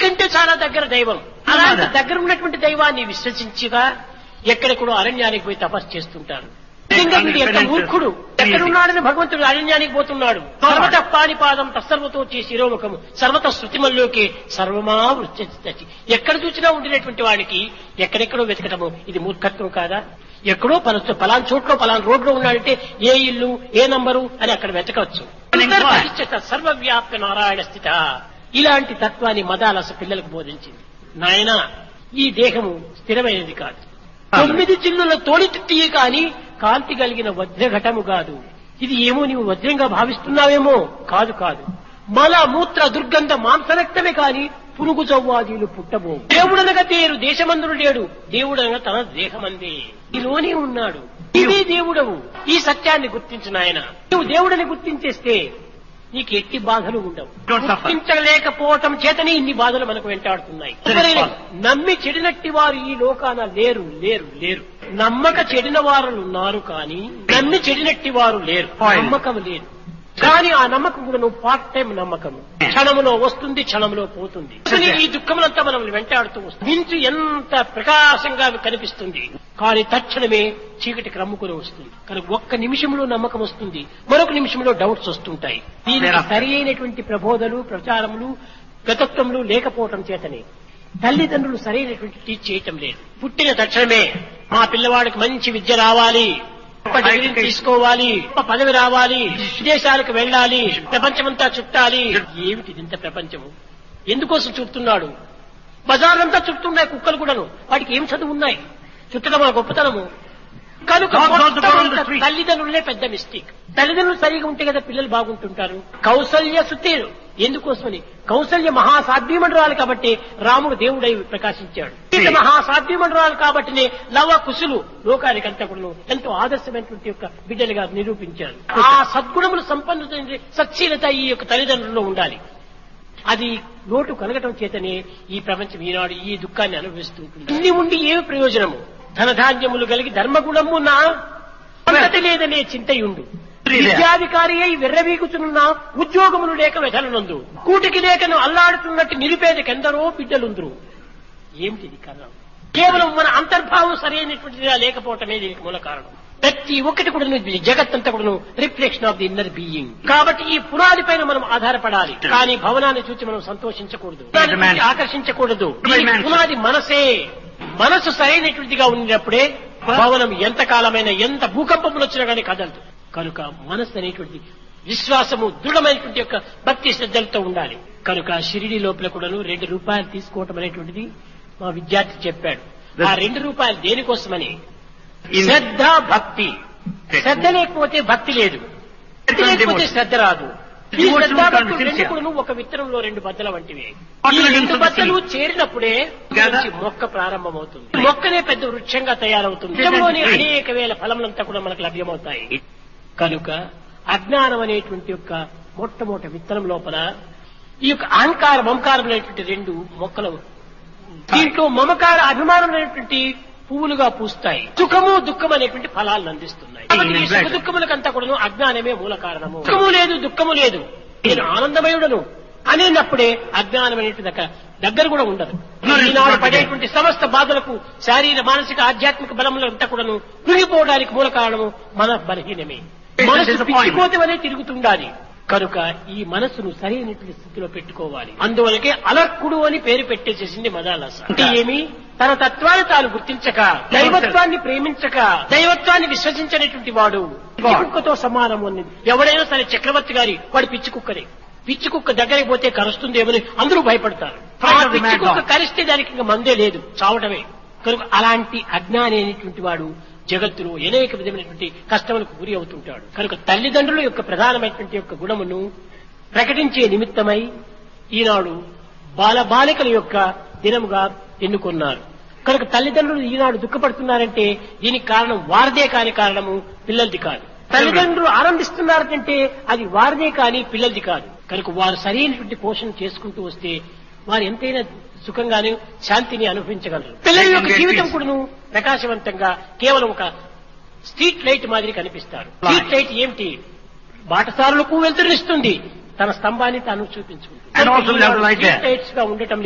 అన్నిటికంటే చాలా దగ్గర దైవం అలాంటి దగ్గర ఉన్నటువంటి దైవాన్ని విశ్వసించిగా ఎక్కడెక్కడో అరణ్యానికి పోయి తపస్సు చేస్తుంటారు నిజంగా వీడు ఎంత మూర్ఖుడు ఎక్కడున్నాడని భగవంతుడు అరణ్యానికి పోతున్నాడు సర్వత పానిపాదం తత్సర్వతో శిరోముఖము సర్వత శృతిమల్లోకి సర్వమా వృత్తి ఎక్కడ చూసినా ఉండినటువంటి వాడికి ఎక్కడెక్కడో వెతకటము ఇది మూర్ఖత్వం కాదా ఎక్కడో పల పలాన్ చోట్లో పలాన్ రోడ్లో ఉన్నాడంటే ఏ ఇల్లు ఏ నంబరు అని అక్కడ వెతకవచ్చు అంతర్బహిష్ట సర్వవ్యాప్త నారాయణ స్థిత ఇలాంటి తత్వాన్ని మదాలస పిల్లలకు బోధించింది నాయన ఈ దేహము స్థిరమైనది కాదు తొమ్మిది చిల్లుల తోడితిత్తియే కాని కాంతి కలిగిన వజ్రఘటము కాదు ఇది ఏమో నీవు వజ్రంగా భావిస్తున్నావేమో కాదు కాదు మల మూత్ర దుర్గంధ మాంసరక్తమే కాని పురుగు చవ్వాదీలు పుట్టబో దేవుడనగా తేరు దేశమందుడు లేడు దేవుడనగా తన దేహమందే ఈలోనే ఉన్నాడు ఇదే దేవుడవు ఈ సత్యాన్ని గుర్తించు నాయన నువ్వు దేవుడని గుర్తించేస్తే నీకు ఎట్టి బాధలు ఉండవు Don't suffer. గుర్తించలేకపోవటం చేతనే ఇన్ని బాధలు మనకు వెంటాడుతున్నాయి ఎవరైనా నమ్మి చెడినట్టి వారు ఈ లోకాన లేరు లేరు లేరు నమ్మక చెడిన వారు ఉన్నారు కానీ నమ్మి చెడినట్టి వారు లేరు Fine. నమ్మకం లేదు కానీ ఆ నమ్మకం కూడా నువ్వు పార్ట్ టైం నమ్మకం క్షణములో వస్తుంది క్షణంలో పోతుంది అసలు ఈ దుఃఖములంతా మనం వెంటాడుతూ వస్తుంది మించు ఎంత ప్రకాశంగా కనిపిస్తుంది కానీ తక్షణమే చీకటికి రమ్ముకుని వస్తుంది కానీ ఒక్క నిమిషంలో నమ్మకం వస్తుంది మరొక నిమిషంలో డౌట్స్ వస్తుంటాయి దీనికి సరి అయినటువంటి ప్రబోధలు ప్రచారములు గతత్వములు లేకపోవటం చేతనే తల్లిదండ్రులు సరైనటువంటి టీచ్ చేయటం లేదు పుట్టిన తక్షణమే మా పిల్లవాడికి మంచి విద్య రావాలి గొప్ప డిగ్రీ తీసుకోవాలి గొప్ప పదవి రావాలి విదేశాలకు వెళ్ళాలి ప్రపంచమంతా చుట్టాలి ఏమిటి ఇంత ప్రపంచము ఎందుకోసం చుడుతున్నాడు బజార్లంతా చుట్టున్నాయి కుక్కలు కూడాను వాటికి ఏం చదువు ఉన్నాయి చుట్టడం ఆ గొప్పతనము కనుక Dogs also మొత్తం go on the అంతా street. తల్లిదండ్రులే పెద్ద మిస్టేక్ తల్లిదండ్రులు సరిగా ఉంటే కదా పిల్లలు బాగుంటుంటారు కౌసల్య సుతేరు ఎందుకోసమని కౌసల్య మహాసాధ్యమండరాలు కాబట్టి రాముడు దేవుడై ప్రకాశించాడు సీత మహాసాధ్యమండరాలు కాబట్టినే లవ కుశులు లోకానికి అంతా కూడా ఎంతో ఆదర్శమైనటువంటి యొక్క బిడ్డలుగా నిరూపించారు ఆ సద్గుణములు సంపన్నుత సచ్చీలత ఈ యొక్క తల్లిదండ్రుల్లో ఉండాలి అది లోటు కలగటం చేతనే ఈ ప్రపంచం ఈనాడు ఈ దుఃఖాన్ని అనుభవిస్తూ ఉంటుంది ఇన్ని ఉండి ఏమి ప్రయోజనము ధనధాన్యములు కలిగి ధర్మగుణము నా అంతటి లేదనే చింతయుండు విద్యాధికారి అయి విర్రవీగుచున్న ఉద్యోగములు లేక వెధలనందు కూటికి లేకను అల్లాడుతున్నట్టు నిరుపేదకెందరో బిడ్డలుందురు ఏమిటిది కారణం కేవలం మన అంతర్భావం సరైనటువంటిదిగా లేకపోవటమే దీనికి మూల కారణం ప్రతి ఒక్కటి కూడా జగత్తంతా కూడా reflection of the inner being కాబట్టి ఈ పునాది పైన మనం ఆధారపడాలి కానీ భవనాన్ని చూసి మనం సంతోషించకూడదు దాన్ని చూసి ఆకర్షించకూడదు దీనికి పునాది మనసే మనసు సరైనటువంటిదిగా ఉన్నప్పుడే భవనం ఎంత కాలమైన ఎంత భూకంపములు వచ్చినా కానీ కదలదు కనుక మనసు అనేటువంటి విశ్వాసము దృఢమైనటువంటి యొక్క భక్తి శ్రద్ధలతో ఉండాలి కనుక షిరిడి లోపల కూడాను రెండు రూపాయలు తీసుకోవటం అనేటువంటిది మా విద్యార్థి చెప్పాడు ఆ రెండు రూపాయలు దేనికోసమని శ్రద్ధ భక్తి శ్రద్ధ లేకపోతే భక్తి లేదు భక్తి లేకపోతే శ్రద్ధ రాదు ఈ Devotion శ్రద్ధ will come భక్తులు రెండు sincere. కూడాను ఒక విత్తనంలో రెండు బద్దల వంటివి Bottle ఈ into రెండు the బద్దలు seed. చేరినప్పుడే Gather. మంచి మొక్క ప్రారంభమవుతుంది మొక్కనే పెద్ద వృక్షంగా తయారవుతుంది వృక్షంలోని Tree. అనేక వేల ఫలములంతా కూడా మనకు లభ్యమవుతాయి కనుక అజ్ఞానం అనేటువంటి యొక్క మొట్టమొదటి విత్తనం లోపల ఈ యొక్క అహంకార మమకారం అనేటువంటి రెండు మొక్కలు దీంట్లో మమకార అభిమానం అనేటువంటి పువ్వులుగా పూస్తాయి సుఖము దుఃఖం అనేటువంటి ఫలాలను అందిస్తున్నాయి కాబట్టి ఈ సుఖ దుఃఖములకంతా కూడా అజ్ఞానమే మూల కారణము సుఖము లేదు దుఃఖము లేదు నేను ఆనందమయుడను అనేటప్పుడే అజ్ఞానం అనేటువంటి దగ్గర దగ్గర కూడా ఉండదు ఈనాడు పడేటువంటి సమస్త బాధలకు శారీర మానసిక ఆధ్యాత్మిక బలములంతా కూడాను కృంగిపోవడానికి మూల కారణము మన బలహీనమే మనసు పిచ్చిపోతే వలె తిరుగుతుండాలి కనుక ఈ మనసును సరైనటువంటి స్థితిలో పెట్టుకోవాలి అందువలకే అలర్కుడు అని పేరు పెట్టేసేసింది మదాలస అంటే ఏమి తన తత్వాన్ని తాను గుర్తించక దైవత్వాన్ని ప్రేమించక దైవత్వాన్ని విశ్వసించనటువంటి వాడు పిచ్చి కుక్కతో సమానం అన్నది ఎవడైనా సరే చక్రవర్తి గారి వాడు పిచ్చి కుక్కనే పిచ్చి కుక్క దగ్గరికి పోతే కరుస్తుందేమని అందరూ భయపడతారు ఆ పిచ్చి కుక్క కరిస్తే దానికి ఇంకా మందే లేదు చావటమే కనుక అలాంటి అజ్ఞాని అనేటువంటి వాడు జగత్తులో అనేక విధమైనటువంటి కష్టములకు గురి అవుతుంటాడు కనుక తల్లిదండ్రుల యొక్క ప్రధానమైనటువంటి యొక్క గుణమును ప్రకటించే నిమిత్తమై ఈనాడు బాల బాలికల యొక్క దినముగా ఎన్నుకున్నారు కనుక తల్లిదండ్రులు ఈనాడు దుఃఖపడుతున్నారంటే దీనికి కారణం వారిదే కాని కారణము పిల్లలది కాదు తల్లిదండ్రులు ఆనందిస్తున్నారంటే అది వారిదే కాని పిల్లలది కాదు కనుక వారు సరైనటువంటి పోషణ చేసుకుంటూ వస్తే వారు ఎంతైనా సుఖంగానే శాంతిని అనుభవించగలరు పిల్లల యొక్క జీవితం కూడాను ప్రకాశవంతంగా కేవలం ఒక స్ట్రీట్ లైట్ మాదిరి కనిపిస్తారు స్ట్రీట్ లైట్ ఏమిటి బాటసారులకు వెళ్తురునిస్తుంది తన స్తంభాన్ని తాను చూపించుకుంటుంది And also we have to light there. Street lights గా ఉండటం